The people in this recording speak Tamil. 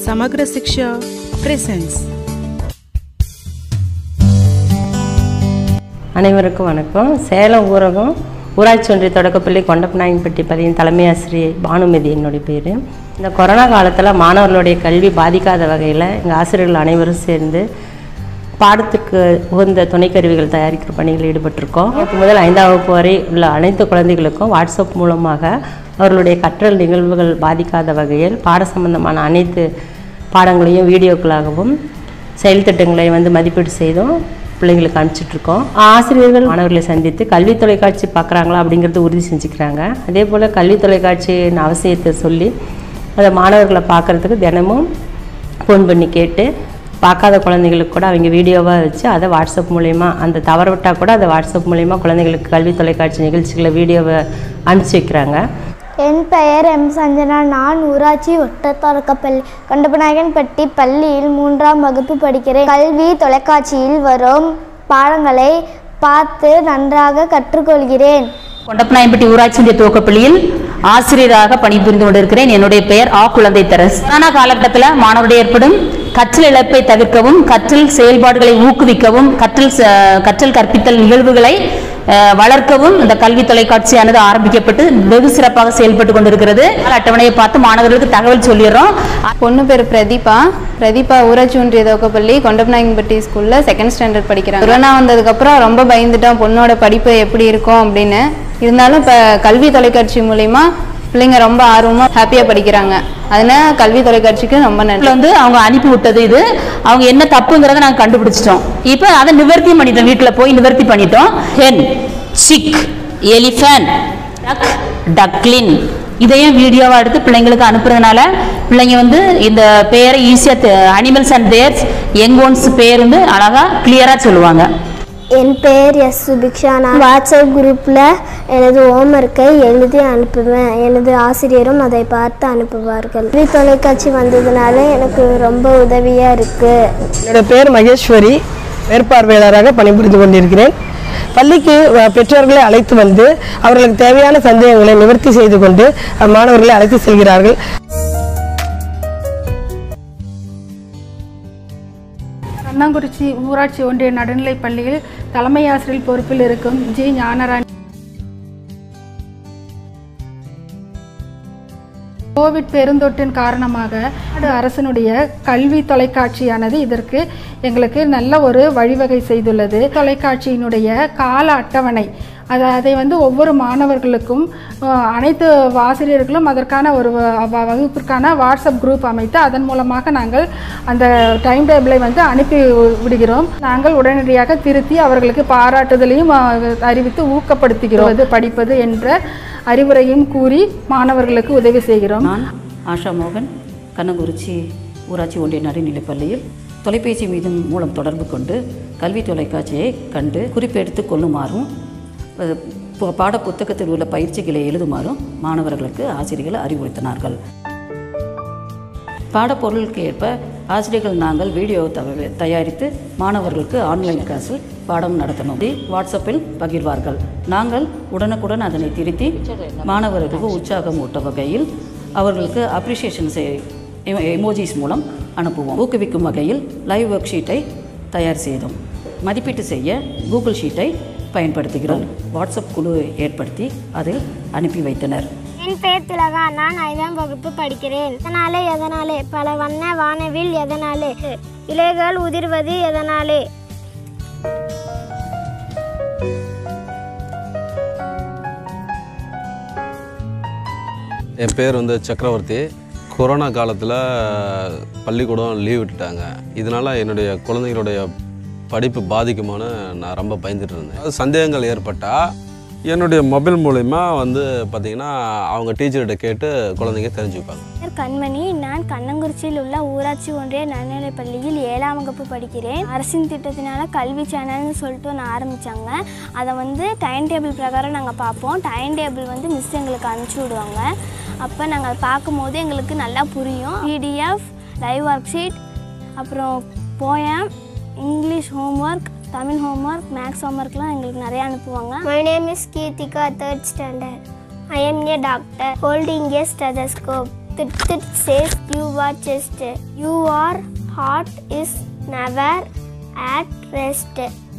Samagra Siksha presents அனைவருக்கும் வணக்கம் சேலம் ஊரகம் ஊராட்சி ஒன்றிய தொடக்கப்பள்ளி கொண்டப்பநாயகன்பட்டி பதியின் தலைமை ஆசிரியை பானுமதி என்னுடைய பேர் இந்த கொரோனா காலத்தில் மாணவர்களுடைய கல்வி பாதிக்காத வகையில் எங்கள் ஆசிரியர்கள் அனைவரும் சேர்ந்து பாடத்துக்கு உகந்த துணைக்கருவிகள் தயாரிக்கிற பணிகளில் ஈடுபட்டிருக்கோம் வகுப்பு முதல் ஐந்தாம் வகுப்பு வரை உள்ள அனைத்து குழந்தைகளுக்கும் வாட்ஸ்அப் மூலமாக அவர்களுடைய கற்றல் நிகழ்வுகள் பாதிக்காத வகையில் பாட சம்பந்தமான அனைத்து பாடங்களையும் வீடியோக்களாகவும் செயல் திட்டங்களை வந்து மதிப்பீடு செய்தும் பிள்ளைங்களுக்கு அனுப்பிச்சிட்ருக்கோம் ஆசிரியர்கள் மாணவர்களை சந்தித்து கல்வி தொலைக்காட்சி பார்க்குறாங்களா அப்படிங்கிறது உறுதி செஞ்சுக்கிறாங்க அதே போல் கல்வி தொலைக்காட்சியின் அவசியத்தை சொல்லி அதை மாணவர்களை பார்க்குறதுக்கு தினமும் ஃபோன் பண்ணி கேட்டு பார்க்காத குழந்தைங்களுக்கு கூட அவங்க வீடியோவாக வச்சு அதை வாட்ஸ்அப் மூலயமா அந்த தவற விட்டால் கூட அதை வாட்ஸ்அப் மூலயமா குழந்தைங்களுக்கு கல்வி தொலைக்காட்சி நிகழ்ச்சிகளை வீடியோவை அனுப்பிச்சி வைக்கிறாங்க என் பெயர் எம் சஞ்சனா நான் ஊராட்சி ஒட்டத்தொடக்கப்பள்ளி கண்டபநாயகன்பட்டி பள்ளியில் மூன்றாம் வகுப்பு படிக்கிறேன் கல்வி தொலைக்காட்சியில் வரும் பாடங்களை பார்த்து நன்றாக கற்றுக்கொள்கிறேன் கொண்டப்பநாயம்பட்டி ஊராட்சி ஒன்றிய துவக்கப்பள்ளியில் ஆசிரியராக பணிபுரிந்து கொண்டிருக்கிறேன் என்னுடைய பெயர் ஆ குழந்தை தரஸ் கொரோனா காலகட்டத்தில் மாணவருடைய ஏற்படும் கற்றல் இழப்பை தவிர்க்கவும் கற்றல் செயல்பாடுகளை ஊக்குவிக்கவும் கற்றல் ச- கற்றல் கற்பித்தல் நிகழ்வுகளை அஹ், வளர்க்கவும் இந்த கல்வி தொலைக்காட்சியானது ஆரம்பிக்கப்பட்டு வெகு சிறப்பாக செயல்பட்டு கொண்டிருக்கிறது அட்டவணையை பார்த்து மாணவர்களுக்கு தகவல் சொல்லிடுறோம் பொண்ணு பேர் பிரதீபா பிரதீபா ஊராட்சி ஒன்றிய துவக்கப்பள்ளி கொண்டப்பநாயகன்பட்டி ஸ்கூலில் செகண்ட் ஸ்டாண்டர்ட் படிக்கிறாங்க கொரோனா வந்ததுக்கப்புறம் ரொம்ப பயந்துட்டோம் பொண்ணோட படிப்பு எப்படி இருக்கும் அப்படின்னு இருந்தாலும் இப்போ கல்வி தொலைக்காட்சி மூலிமா பிள்ளைங்க ரொம்ப ஆர்வமாக ஹாப்பியாக படிக்கிறாங்க அதனால கல்வி தொலைக்காட்சிக்கு ரொம்ப நன்றி வீட்டில் வந்து அவங்க அனுப்பி விட்டது இது அவங்க என்ன தப்புங்கிறத நாங்கள் கண்டுபிடிச்சிட்டோம் இப்போ அதை நிவர்த்தி பண்ணிட்டோம் வீட்டில் போய் நிவர்த்தி பண்ணிட்டோம் ஹென் சிக் எலிஃபன் டக் டக்லின் இதையும் வீடியோவாக எடுத்து பிள்ளைங்களுக்கு அனுப்புறதுனால பிள்ளைங்க வந்து இந்த பேரை ஈஸியாக animals and theirs young ones பேர் வந்து அழகாக கிளியராக சொல்லுவாங்க என் பெயர் எஸ் சுபிக்ஷா நான் வாட்ஸ்அப் குரூப்பில் எனது ஹோம்ஒர்க்கை எழுதி அனுப்புவேன் எனது ஆசிரியரும் அதை பார்த்து அனுப்புவார்கள் கல்வி தொலைக்காட்சி வந்ததுனால எனக்கு ரொம்ப உதவியாக இருக்குது என்னோட பேர் மகேஸ்வரி மேற்பார்வையாளராக பணிபுரிந்து கொண்டிருக்கிறேன் பள்ளிக்கு அஹ், பெற்றோர்களை அழைத்து வந்து அவர்களுக்கு தேவையான சந்தேகங்களை நிவர்த்தி செய்து கொண்டு அஹ், மாணவர்களை அழைத்து செல்கிறார்கள் கண்ணாங்குறிச்சி ஊராட்சி ஒன்றிய நடுநிலைப் பள்ளியில் தலைமை ஆசிரியர் பொறுப்பில் இருக்கும் ஜி ஞானராணி கோவிட் பெருந்தொற்றின் காரணமாக நாடு அரசினுடைய கல்வி தொலைக்காட்சியானது இதற்கு எங்களுக்கு நல்ல ஒரு வழிவகை செய்துள்ளது தொலைக்காட்சியினுடைய கால அட்டவணை அதை அதை வந்து ஒவ்வொரு மாணவர்களுக்கும் அஹ், அனைத்து ஆசிரியர்களும் அதற்கான ஒரு வ- வ- வகுப்பிற்கான வாட்ஸ்அப் குரூப் அமைத்து அதன் மூலமாக நாங்கள் அந்த டைம் டேபிளை வந்து அனுப்பி விடுகிறோம் நாங்கள் உடனடியாக திருத்தி அவர்களுக்கு பாராட்டுதலையும் அஹ், அறிவித்து ஊக்கப்படுத்துகிறோம் அது படிப்பது என்ற அறிவுரையும் கூறி மாணவர்களுக்கு உதவி செய்கிறோம் நான் ஆஷா மோகன் கண்ணங்குறிச்சி ஊராட்சி ஒன்றிய நடுநிலைப் பள்ளியில் தொலைபேசி மீது மூலம் தொடர்பு கொண்டு கல்வி தொலைக்காட்சியை கண்டு குறிப்பெடுத்து கொள்ளுமாறும் அஹ், பு- பாட புத்தகத்தில் உள்ள பயிற்சிகளை எழுதுமாறும் மாணவர்களுக்கு ஆசிரியர்கள் அறிவுறுத்தினார்கள் பாடப்பொருளுக்கு ஏற்ப ஆசிரியர்கள் நாங்கள் வீடியோ தவ- தயாரித்து மாணவர்களுக்கு ஆன்லைன் கிளாஸில் பாடம் நடத்தணும் இது வாட்ஸ்அப்பில் பகிர்வார்கள் நாங்கள் உடனுக்குடன் அதனை திருத்தி மாணவர்களுக்கு உற்சாகம் ஊட்ட வகையில் அவர்களுக்கு அப்ரிசியேஷன் எமோஜிஸ் மூலம் அனுப்புவோம் ஊக்குவிக்கும் வகையில் லைவ் ஒர்க் ஷீட்டை தயார் செய்தோம் மதிப்பீட்டு செய்ய கூகுள் ஷீட்டை பயன்படுத்துகிறோம் வாட்ஸ்அப் குழு ஏற்படுத்தி அதில் அனுப்பி வைத்தனர் என் பெயர் திலகா நான் ஐந்தாம் வகுப்பு படிக்கிறேன் எதனாலே எதனாலே பல வண்ண வானவில் எதனாலே இலைகள் உதிர்வது எதனாலே என் பேர் வந்து சக்கரவர்த்தி கொரோனா காலத்தில் பள்ளிக்கூடம் லீவ் விட்டுட்டாங்க இதனால் என்னுடைய குழந்தைங்களுடைய படிப்பு பாதிக்குமான்னு நான் ரொம்ப பயந்துட்டு இருந்தேன் அது சந்தேகங்கள் ஏற்பட்டால் என்னுடைய மொபைல் மூலிமா வந்து பார்த்திங்கன்னா அவங்க டீச்சர்கிட்ட கேட்டு குழந்தைங்க தெரிஞ்சுப்பாங்க பேர் கண்மணி நான் கண்ணங்குறிச்சியில் உள்ள ஊராட்சி ஒன்றிய நடுநிலைப் பள்ளியில் ஏழாம் வகுப்பு படிக்கிறேன் அரசின் திட்டத்தினால கல்வி சேனல்னு சொல்லிட்டு ஒன்று ஆரம்பித்தாங்க அதை வந்து டைம் டேபிள் பிரகாரம் நாங்கள் பார்ப்போம் டைம் டேபிள் வந்து மிஸ் எங்களுக்கு அனுப்பிச்சி விடுவாங்க அப்போ நாங்கள் அதை பார்க்கும்போது எங்களுக்கு நல்லா புரியும் பிடிஎஃப் லைவ் ஒர்க் ஷீட் அப்புறம் poem English homework Tamil homework maths ஹோம்ஒர்க்லாம் எங்களுக்கு நிறைய அனுப்புவாங்க my name is Keerthika third standard I am a doctor holding a stethoscope Tit tit says you are just. Your heart is never at rest.